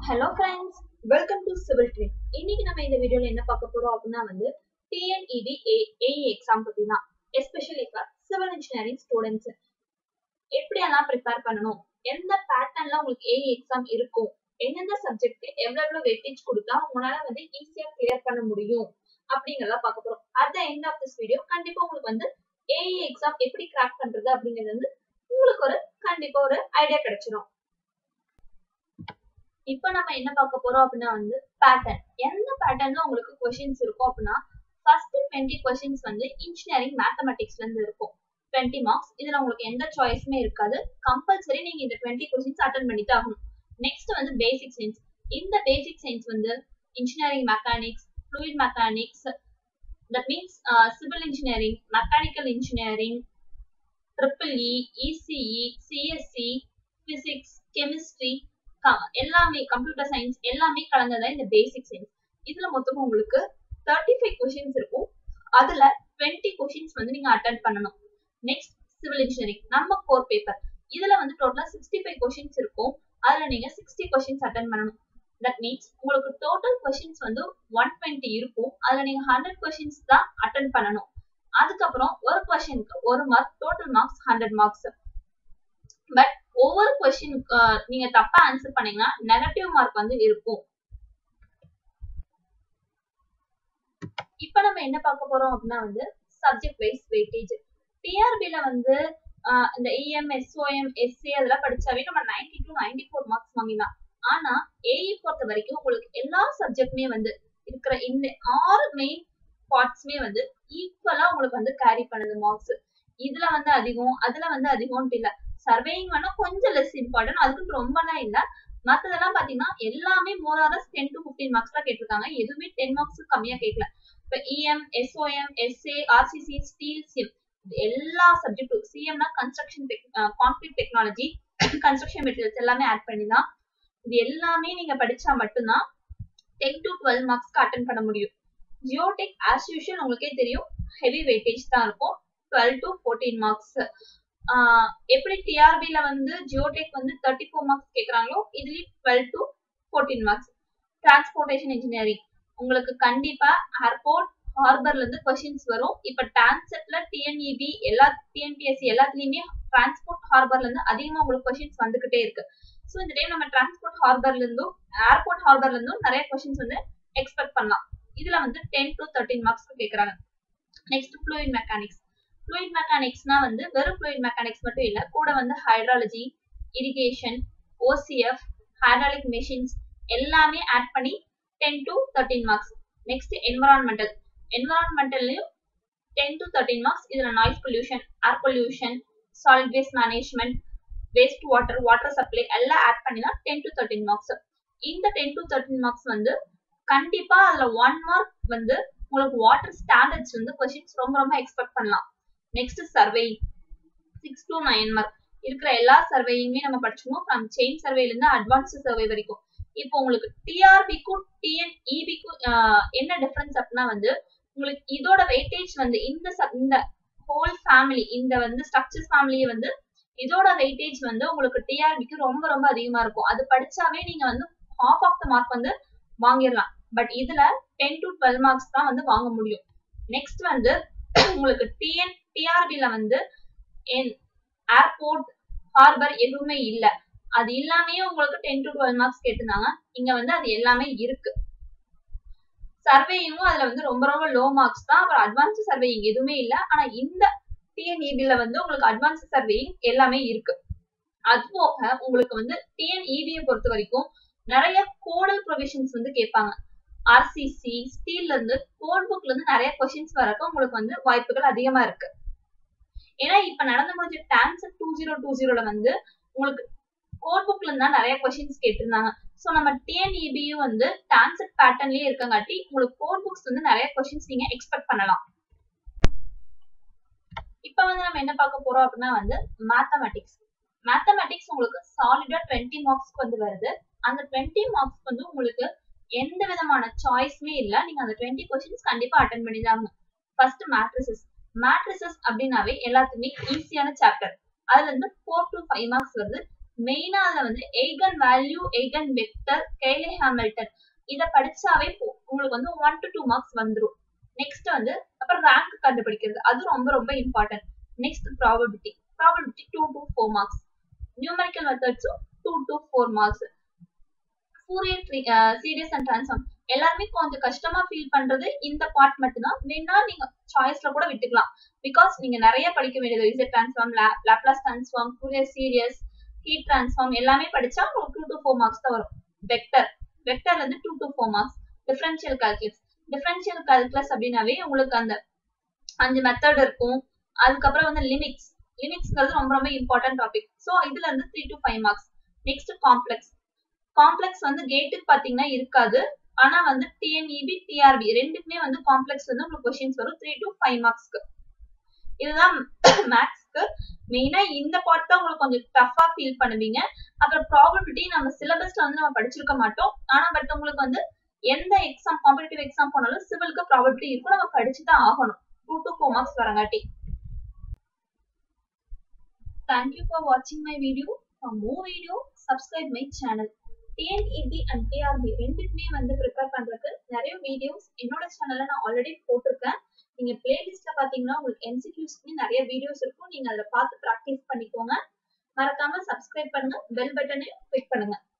hello friends welcome to Civil Dream இன்னைக்கு நம்ம இந்த வீடியோல என்ன பார்க்க போறோம் அப்படின்னா வந்து டிஎன்இடி ஏஇ எக்ஸாம் பத்தி தான் especially for civil engineering students எப்படியெல்லாம் ப்ரிப்பேர் பண்ணணும் எந்த பேட்டர்ன்ல உங்களுக்கு ஏஇ எக்ஸாம் இருக்கும் எந்தெந்த சப்ஜெக்ட் எவ்வளவு எவ்வளவு வெயிட்டேஜ் கொடுத்தா உங்களால வந்து ஈஸியா கிளியர் பண்ண முடியும் அப்படிங்கறத பார்க்க போறோம் at the end of this video கண்டிப்பா உங்களுக்கு வந்து ஏஇ எக்ஸாம் எப்படி கிராக் பண்றது அப்படிங்கிறது வந்து உங்களுக்கு ஒரு கண்டிப்பா ஒரு ஐடியா கிடைச்சிடும் இப்போ நம்ம என்ன பார்க்க போறோம் அப்படின்னா வந்து பேட்டர்ன் எந்த பேட்டர்ன்ல உங்களுக்கு கொஸ்டின்ஸ் இருக்கும் அப்படின்னா ஃபர்ஸ்ட் டுவெண்ட்டி கொஸ்டின்ஸ் வந்து இன்ஜினியரிங் மேத்தமெட்டிக்ஸ்ல இருந்து இருக்கும் டுவெண்ட்டி மார்க்ஸ் இதுல உங்களுக்கு எந்த சாய்ஸுமே இருக்காது கம்பல்சரி நீங்க இந்த டுவெண்ட்டி கொஸ்டின்ஸ் அட்டன் பண்ணி தான் ஆகணும் நெக்ஸ்ட் வந்து பேசிக் சயின்ஸ் இந்த பேசிக் சயின்ஸ் வந்து engineering mechanics fluid mechanics that means civil engineering mechanical engineering triple E ECE CSC physics chemistry எல்லாமே கம்ப்யூட்டர் சயின்ஸ் எல்லாமே கலந்ததா இந்த பேசிக் சயின்ஸ் இதுல மொத்தமா உங்களுக்கு தேர்ட்டி ஃபைவ் கொஸ்டின்ஸ் இருக்கும் அதுல டுவெண்ட்டி கொஸ்டின்ஸ் வந்து நீங்க அட்டன் பண்ணணும் நெக்ஸ்ட் சிவில் இன்ஜினியரிங் நம்ம கோர் பேப்பர் இதுல வந்து டோட்டலா சிக்ஸ்டி ஃபைவ் கொஸ்டின்ஸ் இருக்கும் அதுல நீங்க சிக்ஸ்டி கொஸ்டின்ஸ் அட்டன் பண்ணணும் தட் மீன்ஸ் உங்களுக்கு டோட்டல் கொஸ்டின்ஸ் வந்து ஒன் டுவெண்ட்டி இருக்கும் அதுல நீங்க ஹண்ட்ரட் கொஸ்டின்ஸ் தான் அட்டன் பண்ணணும் அதுக்கப்புறம் ஒரு கொஸ்டினுக்கு ஒரு mark total marks hundred marks but ஒவ்வொரு கொஸ்டினுக்கு நீங்க தப்பா ஆன்சர் பண்ணீங்கன்னா நெகட்டிவ் மார்க் வந்து இருக்கும் இப்ப நம்ம என்ன பார்க்க போறோம் அப்படின்னா வந்து சப்ஜெக்ட் வைஸ் வெயிட்டேஜ் டிஆர்பில வந்து இந்த இஎம் எஸ்ஓஎம் எஸ்சி அதெல்லாம் படிச்சாவே நம்ம ninety to ninety four marks வாங்கிடலாம் ஆனா ஏஇ பொறுத்த வரைக்கும் உங்களுக்கு எல்லா சப்ஜெக்ட்மே வந்து இருக்கிற இந்த ஆறு மெயின் பார்ட்ஸ்மே வந்து ஈக்குவலா உங்களுக்கு வந்து கேரி பண்ணுது மார்க்ஸ் இதுல வந்து அதிகம் அதுல வந்து அதிகம்ட்டு இல்ல சர்வேயிங் வேணா கொஞ்சம் லெஸ் இம்பார்ட்டன்ட் அதுக்கு ரொம்பலாம் இல்ல மத்ததெல்லாம் பாத்தீங்கன்னா எல்லாமே more or less ten to fifteen marks தான் கேட்டிருக்காங்க எதுவுமே டென் மார்க்ஸ் கம்மியா கேட்கல இப்ப EM SOM SA RCC steel சிம் எல்லா சப்ஜெக்டும் சிஎம்னா construction tech concrete technology construction materials எல்லாமே ஆட் பண்ணி தான் இது எல்லாமே நீங்க படிச்சா மட்டும்தான் டென் டு டுவெல் மார்க்ஸ்க்கு அட்டன் பண்ண முடியும் ஜியோடெக் ஆஸ் யூஷுவல் உங்களுக்கே தெரியும் ஹெவி வெயிட்டேஜ் தான் இருக்கும் டுவெல் டு ஃபோர்டீன் மார்க்ஸ் எப்படி டிஆர்பில வந்து ஜியோடெக் வந்து தேர்ட்டி ஃபோர் மார்க்ஸ் கேட்குறாங்களோ இதுலயும் twelve to fourteen marks transportation engineering உங்களுக்கு கண்டிப்பா ஏர்போர்ட் ஹார்பர்ல இருந்து கொஸ்டின்ஸ் வரும் இப்ப டான்செட்ல டிஎன்இபி எல்லா டிஎன்பிஎஸ்சி எல்லாத்துலயுமே டிரான்ஸ்போர்ட் ஹார்பர்ல இருந்து அதிகமா உங்களுக்கு கொஸ்டின்ஸ் வந்துகிட்டே இருக்கு ஸோ இந்த டைம் நம்ம டிரான்ஸ்போர்ட் ஹார்பர்ல இருந்தும் ஏர்போர்ட் ஹார்பர்ல இருந்தும் நிறைய கொஸ்டின்ஸ் வந்து எக்ஸ்பெக்ட் பண்ணலாம் இதுல வந்து டென் டு தேர்ட்டின் மார்க்ஸ்க்கு கேட்கறாங்க நெக்ஸ்ட் ஃப்ளூயிட் மெக்கானிக்ஸ் ஃப்ளூயிட் மெக்கானிக்ஸ்னா வந்து வெறும் ஃப்ளூயிட் மெக்கானிக்ஸ் மட்டும் இல்ல கூட வந்து hydrology irrigation OCF hydraulic machines எல்லாமே ஆட் பண்ணி ten to thirteen marks next environmental என்வரான்மெண்டல்லையும் டென் டு தேர்ட்டின் மார்க்ஸ் இதுல noise pollution air pollution solid waste management waste water water supply எல்லாம் ஆட் பண்ணி தான் டென் டு தேர்ட்டின் மார்க்ஸ் இந்த ten to thirteen marks வந்து கண்டிப்பா அதுல ஒன் மார்க் வந்து உங்களுக்கு வாட்டர் ஸ்டாண்டர்ட்ஸ் வந்து கொஸ்டின்ஸ் ரொம்ப ரொம்ப எக்ஸ்பெக்ட் பண்ணலாம் next surveying six to nine mark இருக்கிற எல்லா சர்வேயுமே நம்ம படிச்சுக்கணும் ஃப்ரம் செயின் சர்வேல இருந்து அட்வான்ஸ்ட் சர்வே வரைக்கும் இப்போ உங்களுக்கு டிஆர்பிக்கும் டிஎன்இபிக்கும் என்ன டிஃபரன்ஸ் அப்படின்னா வந்து உங்களுக்கு இதோட வெயிட்டேஜ் வந்து இந்த இந்த ஹோல் ஃபேமிலி இந்த வந்து ஸ்ட்ரக்சர்ஸ் ஃபேமிலியே வந்து இதோட வெயிட்டேஜ் வந்து உங்களுக்கு டிஆர்பிக்கு ரொம்ப ரொம்ப அதிகமா இருக்கும் அது படிச்சாவே நீங்க வந்து ஹாஃப் ஆஃப் த மார்க் வந்து வாங்கிடலாம் பட் இதுல டென் டு டுவெல் மார்க்ஸ் தான் வந்து வாங்க முடியும் நெக்ஸ்ட் வந்து உங்களுக்கு டிஎன் டிஆர்பில வந்து ஏர்போர்ட் ஹார்பர் எதுவுமே இல்ல அது இல்லாமே உங்களுக்கு டென் டு டுவெல் மார்க்ஸ் கேட்டிருந்தாங்க இங்க வந்து அது எல்லாமே இருக்கு சர்வேயும் அதுல வந்து ரொம்ப ரொம்ப லோ மார்க்ஸ் தான் அப்புறம் அட்வான்ஸ் சர்வேயிங் எதுவுமே இல்ல ஆனா இந்த டிஎன்இபில வந்து உங்களுக்கு அட்வான்ஸ் சர்வேயிங் எல்லாமே இருக்கு அது போக உங்களுக்கு வந்து டிஎன்இபியை பொறுத்த வரைக்கும் நிறைய கோடல் ப்ரொவிஷன்ஸ் வந்து கேட்பாங்க ஆர்சிசி ஸ்டீல்ல இருந்து கோட் புக்ல இருந்து நிறைய கொஸ்டின்ஸ் வரப்ப உங்களுக்கு வந்து வாய்ப்புகள் அதிகமா இருக்கு ஏன்னா இப்ப நடந்து முடிஞ்ச டான்சர் டூ ஜீரோ டூ ஜீரோல வந்து உங்களுக்கு கோட் புக்ல இருந்தா நிறைய கொஸ்டின்ஸ் கேட்டிருந்தாங்க ஸோ நம்ம டிஎன்இபியும் வந்து டான்செட் பேட்டர்ன்லயே இருக்கங்காட்டி உங்களுக்கு கோட் புக்ஸ் வந்து நிறைய கொஸ்டின்ஸ் நீங்க எக்ஸ்பெக்ட் பண்ணலாம் இப்ப வந்து நம்ம என்ன பார்க்க போறோம் அப்படின்னா வந்து மேத்தமெட்டிக்ஸ் மேத்தமெட்டிக்ஸ் உங்களுக்கு சாலிடா டுவெண்ட்டி மார்க்ஸ்க்கு வந்து வருது அந்த டுவெண்ட்டி மார்க்ஸ் வந்து உங்களுக்கு எந்த விதமான சாய்ஸுமே இல்ல நீங்க அந்த டுவெண்ட்டி கொஸ்டின்ஸ் கண்டிப்பா அட்டன் பண்ணி தான் ஃபர்ஸ்ட் மேட்ரிசஸ் மேட்ரிசஸ் அப்படின்னாவே எல்லாத்துக்குமே ஈஸியான சாப்டர் அதுல இருந்து ஃபோர் டு ஃபைவ் மார்க்ஸ் வருது மெயினா அதுல வந்து eigen value eigen vector Cayley Hamilton இத படிச்சாவே உங்களுக்கு வந்து ஒன் டு டூ மார்க்ஸ் வந்துடும் நெக்ஸ்ட் வந்து அப்புறம் ரேங்க் கண்டுபிடிக்கிறது அது ரொம்ப ரொம்ப important next probability probability two to four marks numerical மெத்தட்ஸும் two to four marks Fourier series and transform எல்லாருமே கொஞ்சம் கஷ்டமா ஃபீல் பண்றது இந்த பார்ட் மட்டும்தான் வேணா நீங்க சாய்ஸ்ல கூட விட்டுக்கலாம் பிகாஸ் நீங்க நிறைய படிக்க வேண்டியது Z transform Laplace transform Fourier series heat transform எல்லாமே படிச்சா உங்களுக்கு டூ டு ஃபோர் மார்க்ஸ் தான் வரும் வெக்டர் வெக்டர்ல இருந்து two to four marks differential calculus differential calculus அப்படின்னாவே உங்களுக்கு அந்த அஞ்சு மெத்தட் இருக்கும் அதுக்கப்புறம் வந்து லிமிட்ஸ் லிமிட்ஸ்ங்கிறது ரொம்ப ரொம்ப இம்பார்ட்டன்ட் டாபிக் ஸோ இதுல இருந்து three to five marks next complex complex வந்து கேட்டுக்கு பாத்தீங்கன்னா இருக்காது ஆனா வந்து டிஎன்இபி டிஆர்பி ரெண்டுக்குமே வந்து காம்ப்ளெக்ஸ் வந்து உங்களுக்கு கொஸ்டின்ஸ் வரும் த்ரீ டு ஃபைவ் மார்க்ஸ்க்கு இதுதான் மேக்ஸ்க்கு மெயினா இந்த பார்ட் தான் உங்களுக்கு கொஞ்சம் டஃபா ஃபீல் பண்ணுவீங்க அப்புறம் ப்ராபபிலிட்டி நம்ம சிலபஸ்ல வந்து நம்ம படிச்சிருக்க மாட்டோம் ஆனா பட் உங்களுக்கு வந்து எந்த எக்ஸாம் காம்படிட்டிவ் எக்ஸாம் போனாலும் சிவிலுக்கு ப்ராபபிலிட்டி இருக்கும் நம்ம படிச்சு தான் ஆகணும் டூ டு ஃபோர் மார்க்ஸ் வரங்காட்டி தேங்க்யூ ஃபார் வாட்சிங் my video for more video subscribe my channel TNEB and TRB ரெண்டுக்குமே வந்து ப்ரிப்பேர் பண்றதுக்கு நிறைய வீடியோஸ் என்னோட சேனல்ல நான் ஆல்ரெடி போட்டிருக்கேன் நீங்க பிளேலிஸ்ட்ல பாத்தீங்கன்னா உங்களுக்கு எம்சிக்யூஸ்க்குமே நிறைய வீடியோஸ் இருக்கும் நீங்க அதுல பார்த்து ப்ராக்டிஸ் பண்ணிக்கோங்க மறக்காம சப்ஸ்கிரைப் பண்ணுங்க பெல் பட்டனையும் கிளிக் பண்ணுங்க